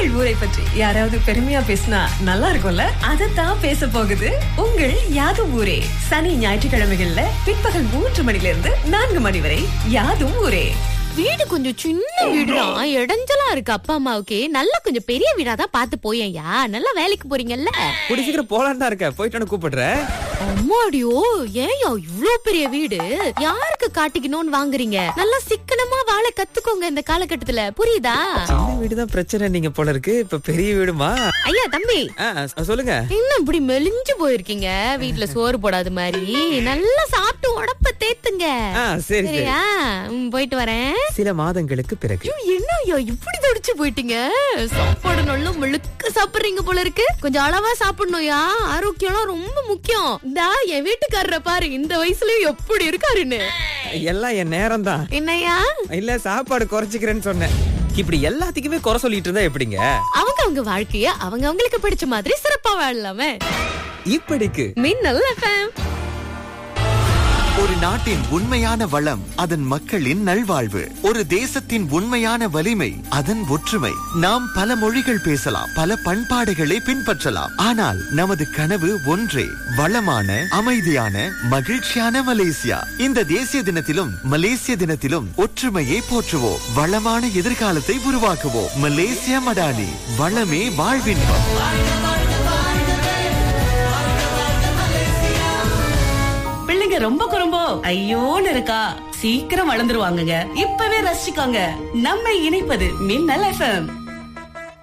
உங்கள் ஊரை பற்றி யாராவது பெருமையா பேசினா நல்லா இருக்கும்ல அதைத்தான் பேச போகுது உங்கள் யாதும் ஊரே சனி ஞாயிற்றுக்கிழமைகள்ல பிற்பகல் மூன்று மணில இருந்து நான்கு மணி வரை யாதும் ஊரே வீடு கொஞ்சம் சின்ன வீடுதான் இடைஞ்சலா இருக்கு அப்பா அம்மாவுக்கு நல்லா கொஞ்சம் பெரிய வீடா தான் பார்த்து போயேன்யா நல்லா வேலைக்கு போறீங்கல்ல கூடி சீக்கிரம் போலான்னு தான் இருக்க போயிட்டு கூப்பிடுறேன் அம்மாடியோ ஏன்யா இவ்ளோ பெரிய வீடு யாருக்கு காட்டிக்கணும்னு வாங்குறீங்க நல்லா சிக்கனமா வாழ கத்துக்கோங்க இந்த காலகட்டத்துல புரியுதா சின்ன வீடு தான் பிரச்சனை நீங்க போல இருக்கு இப்ப பெரிய வீடுமா ஐயா தம்பி ஆ, சொல்லுங்க என்ன இப்படி மெலிஞ்சு போயிருக்கீங்க வீட்ல சோறு போடாத மாதிரி நல்லா சாப்பிட்டு உடப்ப தேத்துங்க ஆ, சரி, சரி. சரியா ம், போயிட்டு வரேன் சில மாதங்களுக்கு பிறகு ஐயோ, என்ன ஐயா இப்படி தடிச்சு போயிட்டீங்க சாப்பாடு நல்லா முழுக்க சாப்பிடுறீங்க போல இருக்கு கொஞ்சம் அளவா சாப்பிடணும்யா ஆரோக்கியம்லாம் ரொம்ப முக்கியம் இந்தா என் வீட்டுக்காரரை பாரு இந்த வயசுலயும் எப்படி இருக்காருன்னு எல்லாம் என் நேரம் தான் என்னய்யா இல்ல சாப்பாடு குறைச்சிக்கிறேன்னு சொன்னேன் இப்படி எல்லாத்துக்குமே குறை சொல்லிட்டு இருந்தா எப்படிங்க அவங்க அவங்க வாழ்க்கைய அவங்க அவங்களுக்கு பிடிச்ச மாதிரி சிறப்பா வாழலாமே இப்படிக்கு மின்னல் எஃப்எம் ஒரு நாட்டின் உண்மையான வளம் அதன் மக்களின் நல்வாழ்வு ஒரு தேசத்தின் உண்மையான வலிமை அதன் ஒற்றுமை நாம் பல மொழிகள் பேசலாம் பல பண்பாடுகளை பின்பற்றலாம் ஆனால் நமது கனவு ஒன்றே வளமான அமைதியான மகிழ்ச்சியான மலேசியா இந்த தேசிய தினத்திலும் மலேசிய தினத்திலும் ஒற்றுமையை போற்றுவோம் வளமான எதிர்காலத்தை உருவாக்குவோம் மலேசியா மடானி வளமே வாழ்வின்பம் பிள்ளைங்க ரொம்ப குறும்போ ஐயோன்னு இருக்கா சீக்கிரம் வளர்ந்துருவாங்கங்க இப்பவே ரசிச்சுக்கோங்க நம்மை இணைப்பது மின்னல் எஃப்எம்